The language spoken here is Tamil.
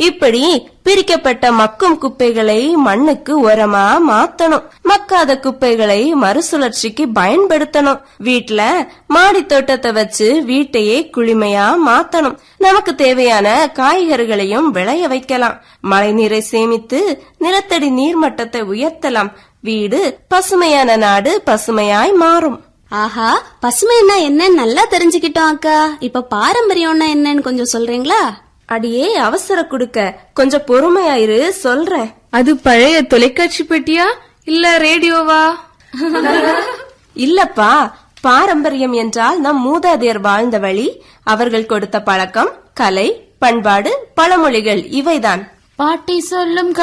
இப்படி பிரிக்கப்பட்ட மக்கும் குப்பைகளை மண்ணுக்கு உரமா மாத்தணும் மக்காத குப்பைகளை மறுசுழற்சிக்கு பயன்படுத்தணும் வீட்ல மாடி தோட்டத்தை வச்சு வீட்டையே குளிமையா மாத்தணும் நமக்கு தேவையான காய்கறிகளையும் விளைய வைக்கலாம் மழை நீரை சேமித்து நிலத்தடி நீர்மட்டத்தை உயர்த்தலாம் வீடு பசுமையான நாடு பசுமையாய் மாறும் ஆஹா பசுமைன்னா என்னன்னு நல்லா தெரிஞ்சுக்கிட்டோம் அக்கா இப்ப பாரம்பரியம்னா என்னன்னு கொஞ்சம் சொல்றீங்களா அடியே அவசர குடுக்க கொஞ்சம் பொறுமையாயிரு சொல்றேன் அது பழைய தொலைக்காட்சி பெட்டியா இல்ல ரேடியோவா இல்லப்பா பாரம்பரியம் என்றால் நம் மூதாதையர் வாழ்ந்த வழி அவர்கள் கொடுத்த பழக்கம் கலை பண்பாடு பழமொழிகள் இவைதான் பாட்டி சொல்லும்